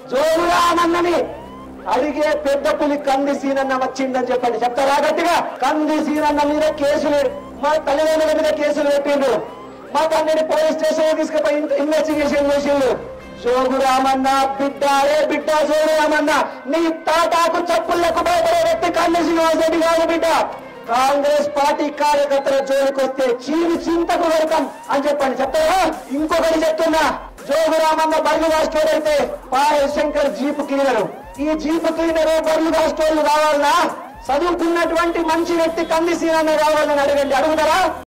జోగురామన్నని అడిగే పెద్ద పులి కంది సీనన్న వచ్చిందని చెప్పండి చెప్తారా గట్టిగా కంది సీనన్న మీద కేసులు మా తల్లిదండ్రుల మీద కేసులు పెట్టిండ్రు మా తండ్రిని పోలీస్ స్టేషన్ తీసుకుపోయి ఇన్వెస్టిగేషన్ చేసిండ్రు జోగురామన్న బిడ్డ ఏ బిడ్డ జోగురామన్న నీ తాటాకు చప్పుళ్లకు భయపడే వ్యక్తి కంది శ్రీనివాస్ రెడ్డి కాదు బిడ్డ కాంగ్రెస్ పార్టీ కార్యకర్తల జోలికి వస్తే చీవి చింతకు వెళ్తాం అని చెప్పండి చెప్తారా ఇంకొకటి చెప్తున్నా జోగురామన్న బర్లు కాస్టోడైతే పాయల్ శంకర్ జీపు క్లీనరు ఈ జీపు క్లీనరు బర్లు కాస్టోళ్ళు రావాలన్నా చదువుకున్నటువంటి మంచి వ్యక్తి కంది సీనన్న రావాలని అడగండి అడుగుతారా